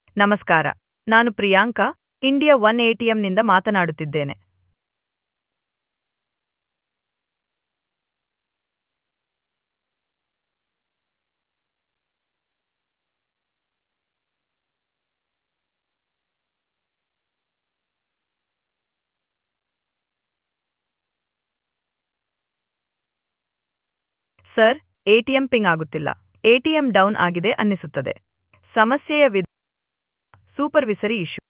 ನಮಸ್ಕಾರ ನಾನು Priyanka India one ಎಟಿಎಂನಿಂದ ಮಾತನಾಡುತ್ತಿದ್ದೇನೆ ಸರ್ ಎಟಿಎಂ ಪಿಂಗ್ ಆಗುತ್ತಿಲ್ಲ ಎಟಿಎಂ ಡೌನ್ ಆಗಿದೆ ಅನ್ನಿಸುತ್ತದೆ ಸಮಸ್ಯೆಯ ವಿಧ ಸೂಪರ್ವಿಸರಿ ಇಶ್ಯೂ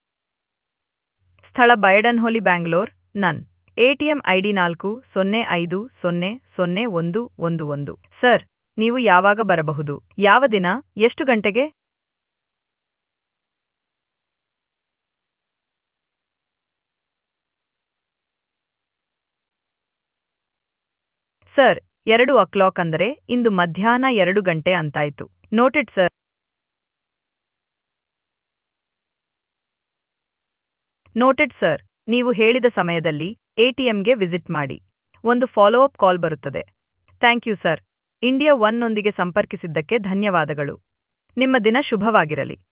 ಸ್ಥಳ ಬೈಡನ್ಹೊಲಿ ಬ್ಯಾಂಗ್ಳೂರ್ ನನ್ ಎಟಿಎಂ ಐಡಿ ನಾಲ್ಕು ಸೊನ್ನೆ ಐದು ಸೊನ್ನೆ ಸೊನ್ನೆ ಒಂದು ಒಂದು ಒಂದು ಸರ್ ನೀವು ಯಾವಾಗ ಬರಬಹುದು ಯಾವ ದಿನ ಎಷ್ಟು ಗಂಟೆಗೆ ಸರ್ ಎರಡು ಅಕ್ಲಾಕ್ ಅಂದರೆ ಇಂದು ಮಧ್ಯಾಹ್ನ ಎರಡು ಗಂಟೆ ಅಂತಾಯ್ತು ನೋಟೆಡ್ ಸರ್ ನೋಟೆಡ್ ಸರ್ ನೀವು ಹೇಳಿದ ಸಮಯದಲ್ಲಿ ಎಟಿಎಂಗೆ ವಿಸಿಟ್ ಮಾಡಿ ಒಂದು ಫಾಲೋ ಅಪ್ ಕಾಲ್ ಬರುತ್ತದೆ ಥ್ಯಾಂಕ್ ಯು ಸರ್ ಇಂಡಿಯಾ ಒನ್ನೊಂದಿಗೆ ಸಂಪರ್ಕಿಸಿದ್ದಕ್ಕೆ ಧನ್ಯವಾದಗಳು ನಿಮ್ಮ ದಿನ ಶುಭವಾಗಿರಲಿ